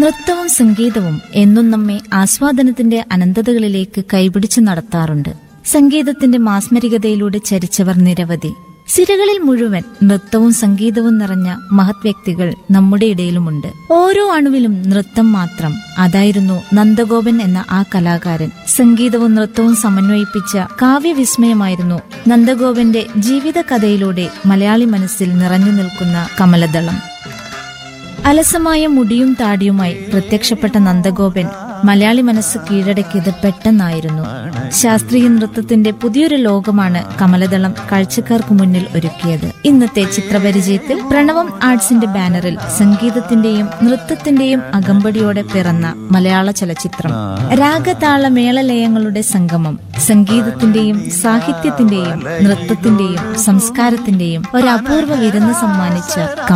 നൃത്തവും സംഗീതവും എന്നും നമ്മെ ആസ്വാദനത്തിന്റെ അനന്തതകളിലേക്ക് കൈപിടിച്ചു നടത്താറുണ്ട് സംഗീതത്തിന്റെ മാസ്മരികതയിലൂടെ ചരിച്ചവർ നിരവധി സിരകളിൽ മുഴുവൻ നൃത്തവും സംഗീതവും നിറഞ്ഞ മഹത് വ്യക്തികൾ നമ്മുടെ ഇടയിലുമുണ്ട് ഓരോ അണുവിലും നൃത്തം മാത്രം അതായിരുന്നു നന്ദഗോപൻ എന്ന ആ കലാകാരൻ സംഗീതവും നൃത്തവും സമന്വയിപ്പിച്ച കാവ്യവിസ്മയമായിരുന്നു നന്ദഗോപന്റെ ജീവിത കഥയിലൂടെ മലയാളി മനസ്സിൽ നിറഞ്ഞു നിൽക്കുന്ന കമലദളം അലസമായ മുടിയും താടിയുമായി പ്രത്യക്ഷപ്പെട്ട നന്ദഗോപൻ മലയാളി മനസ്സ് കീഴടക്കിയത് പെട്ടെന്നായിരുന്നു ശാസ്ത്രീയ നൃത്തത്തിന്റെ പുതിയൊരു ലോകമാണ് കമലദളം കാഴ്ചക്കാർക്ക് മുന്നിൽ ഒരുക്കിയത് ഇന്നത്തെ ചിത്രപരിചയത്തിൽ പ്രണവം ആർട്സിന്റെ ബാനറിൽ സംഗീതത്തിന്റെയും നൃത്തത്തിന്റെയും അകമ്പടിയോടെ പിറന്ന മലയാള ചലച്ചിത്രം രാഗതാള മേളലയങ്ങളുടെ സംഗമം സംഗീതത്തിന്റെയും സാഹിത്യത്തിന്റെയും നൃത്തത്തിന്റെയും സംസ്കാരത്തിന്റെയും ഒരു അപൂർവ വിരുന്ന് സമ്മാനിച്ച